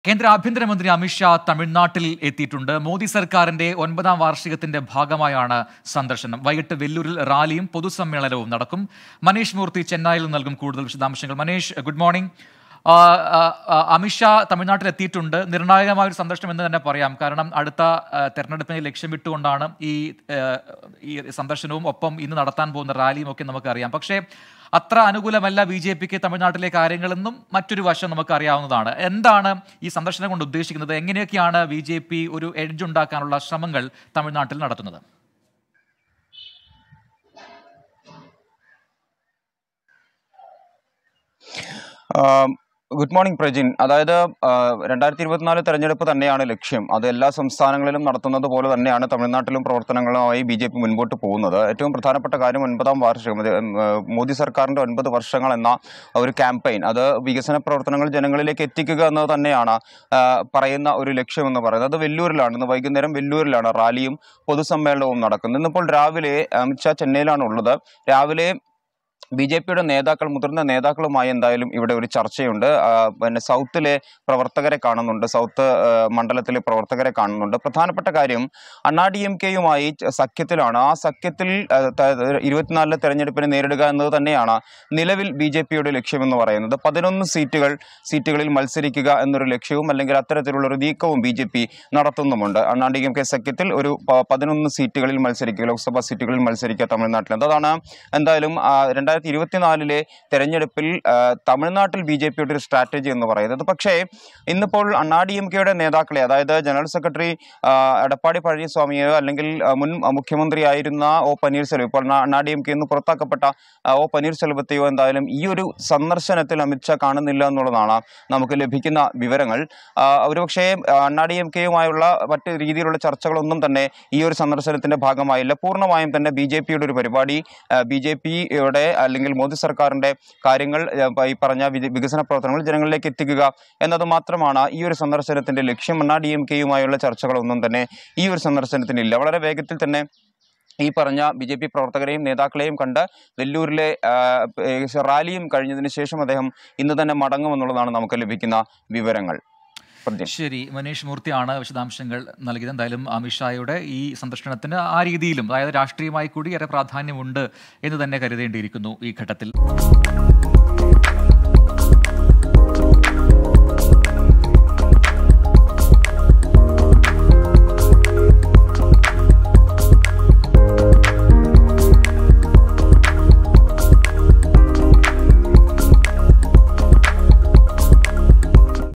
കേന്ദ്ര ആഭ്യന്തരമന്ത്രി അമിത്ഷാ തമിഴ്നാട്ടിൽ എത്തിയിട്ടുണ്ട് മോദി സർക്കാരിന്റെ ഒൻപതാം വാർഷികത്തിന്റെ ഭാഗമായാണ് സന്ദർശനം വൈകിട്ട് വെല്ലൂരിൽ റാലിയും പൊതുസമ്മേളനവും നടക്കും മനീഷ് മൂർത്തി ചെന്നൈയിൽ നിന്ന് നൽകും കൂടുതൽ വിശദാംശങ്ങൾ മനീഷ് ഗുഡ് മോർണിംഗ് ആ, ആ, ആ, അമിത്ഷാ തമിഴ്നാട്ടിൽ എത്തിയിട്ടുണ്ട് നിർണായകമായ ഒരു സന്ദർശനം എന്ന് തന്നെ പറയാം കാരണം അടുത്ത ആ, തെരഞ്ഞെടുപ്പിനെ ലക്ഷ്യമിട്ടുകൊണ്ടാണ് ഈ ആ, ഈ സന്ദർശനവും ഒപ്പം ഇന്ന് നടത്താൻ പോകുന്ന റാലിയും ഒക്കെ നമുക്കറിയാം പക്ഷേ അത്ര അനുകൂലമല്ല ബി ജെ പിക്ക് തമിഴ്നാട്ടിലെ കാര്യങ്ങളെന്നും മറ്റൊരു വശം നമുക്ക് അറിയാവുന്നതാണ് എന്താണ് ഈ സന്ദർശനം കൊണ്ട് ഉദ്ദേശിക്കുന്നത് എങ്ങനെയൊക്കെയാണ് ബി ജെ പി ഒരു എഡ്ജ് ഉണ്ടാക്കാനുള്ള ശ്രമങ്ങൾ തമിഴ്നാട്ടിൽ നടത്തുന്നത് ഗുഡ് മോർണിംഗ് പ്രജിൻ അതായത് രണ്ടായിരത്തി ഇരുപത്തിനാല് തെരഞ്ഞെടുപ്പ് തന്നെയാണ് ലക്ഷ്യം അത് എല്ലാ സംസ്ഥാനങ്ങളിലും നടത്തുന്നത് പോലെ തന്നെയാണ് തമിഴ്നാട്ടിലും പ്രവർത്തനങ്ങളുമായി ബി ജെ പി മുൻപോട്ട് പോകുന്നത് ഏറ്റവും പ്രധാനപ്പെട്ട കാര്യം ഒൻപതാം വാർഷികം അത് ഉം, ഏഹ്, മോദി സർക്കാരിന്റെ ഒൻപത് വർഷങ്ങൾ എന്ന ഒരു ക്യാമ്പയിൻ അത് വികസന പ്രവർത്തനങ്ങൾ ജനങ്ങളിലേക്ക് എത്തിക്കുക എന്നത് തന്നെയാണ് ആ, പറയുന്ന ഒരു ലക്ഷ്യം എന്ന് പറയുന്നത് അത് വെല്ലൂരിലാണ് ഇന്ന് വൈകുന്നേരം വെല്ലൂരിലാണ് റാലിയും പൊതുസമ്മേളനവും നടക്കുന്നത് ഇന്നിപ്പോൾ രാവിലെ അമിത്ഷാ ചെന്നൈയിലാണ് ഉള്ളത് രാവിലെ ബി ജെ പിയുടെ നേതാക്കൾ മുതിർന്ന നേതാക്കളുമായി എന്തായാലും ഇവിടെ ഒരു ചർച്ചയുണ്ട് ആ, പിന്നെ സൗത്തിലെ പ്രവർത്തകരെ കാണുന്നുണ്ട് സൗത്ത് ആ, മണ്ഡലത്തിലെ പ്രവർത്തകരെ കാണുന്നുണ്ട് പ്രധാനപ്പെട്ട കാര്യം അണ്ണാ ഡി എം കെയുമായി സഖ്യത്തിലാണ് ആ സഖ്യത്തിൽ ആ, ത- ഇരുപത്തിനാലിലെ തെരഞ്ഞെടുപ്പിനെ നേരിടുക എന്നത് തന്നെയാണ് നിലവിൽ ബി ജെ പിയുടെ ലക്ഷ്യമെന്ന് പറയുന്നത് പതിനൊന്ന് സീറ്റുകൾ സീറ്റുകളിൽ മത്സരിക്കുക എന്നൊരു ലക്ഷ്യവും അല്ലെങ്കിൽ അത്തരത്തിലുള്ള ഒരു നീക്കവും ബി ജെ പി നടത്തുന്നുമുണ്ട് അണ്ണാ ഡി എം കെ സഖ്യത്തിൽ ഒരു പ- പതിനൊന്ന് സീറ്റുകളിൽ മത്സരിക്കുക ലോക്സഭാ സീറ്റുകളിൽ മത്സരിക്കുക തമിഴ്നാട്ടിൽ അതാണ് എന്തായാലും ആ, രണ്ടായിരത്തി ഇരുപത്തിനാലിലെ തെരഞ്ഞെടുപ്പിൽ ആ, തമിഴ്നാട്ടിൽ ബി ജെ പിയുടെ ഒരു സ്ട്രാറ്റജി എന്ന് പറയുന്നത് പക്ഷേ ഇന്നിപ്പോൾ അണ്ണാ ഡി എം കെയുടെ നേതാക്കളെ അതായത് ജനറൽ സെക്രട്ടറി ആ, എടപ്പാടി പഴനിസ്വാമിയോ അല്ലെങ്കിൽ ആ, മുൻ മുഖ്യമന്ത്രിയായിരുന്ന ഒ പന്നീർസെൽവം ഇപ്പോൾ അണ്ണാ- അണ്ണാ ഡി എം കെ എന്ന് പുറത്താക്കപ്പെട്ട ആ, ഒ പന്നീർസെൽവത്തെയോ എന്തായാലും ഈ ഒരു സന്ദർശനത്തിൽ അമിത്ഷാ കാണുന്നില്ല എന്നുള്ളതാണ് നമുക്ക് ലഭിക്കുന്ന വിവരങ്ങൾ ആ, ഒരുപക്ഷേ ആ, അണ്ണാ ഡി എം കെയുമായുള്ള മറ്റ് രീതിയിലുള്ള ചർച്ചകളൊന്നും തന്നെ ഈ ഒരു സന്ദർശനത്തിന്റെ ഭാഗമായില്ല പൂർണ്ണമായും തന്നെ ബി ജെ പിയുടെ ഒരു പരിപാടി ബി ജെ പിയുടെ അല്ലെങ്കിൽ മോദി സർക്കാരിന്റെ കാര്യങ്ങൾ ആ, ഈ പറഞ്ഞ വിക- വികസന പ്രവർത്തനങ്ങൾ ജനങ്ങളിലേക്ക് എത്തിക്കുക എന്നത് മാത്രമാണ് ഈ ഒരു സന്ദർശനത്തിന്റെ ലക്ഷ്യം അണ്ണാ ഡി എം കെയുമായുള്ള ചർച്ചകളൊന്നും തന്നെ ഈ ഒരു സന്ദർശനത്തിനില്ല വളരെ വേഗത്തിൽ തന്നെ ഈ പറഞ്ഞ ബി ജെ പി പ്രവർത്തകരെയും നേതാക്കളെയും കണ്ട് വെല്ലൂരിലെ ആ, ഏ, റാലിയും കഴിഞ്ഞതിന് ശേഷം അദ്ദേഹം ഇന്ന് തന്നെ മടങ്ങുമെന്നുള്ളതാണ് നമുക്ക് ലഭിക്കുന്ന വിവരങ്ങൾ പ്രത്യേകം ശരി മനീഷ് മൂർത്തിയാണ് വിശദാംശങ്ങൾ നൽകിയത് എന്തായാലും അമിത്ഷായുടെ ഈ സന്ദർശനത്തിന് ആ രീതിയിലും അതായത് രാഷ്ട്രീയമായി കൂടി ഏറെ പ്രാധാന്യമുണ്ട് എന്ന് തന്നെ കരുതേണ്ടിയിരിക്കുന്നു ഈ ഘട്ടത്തിൽ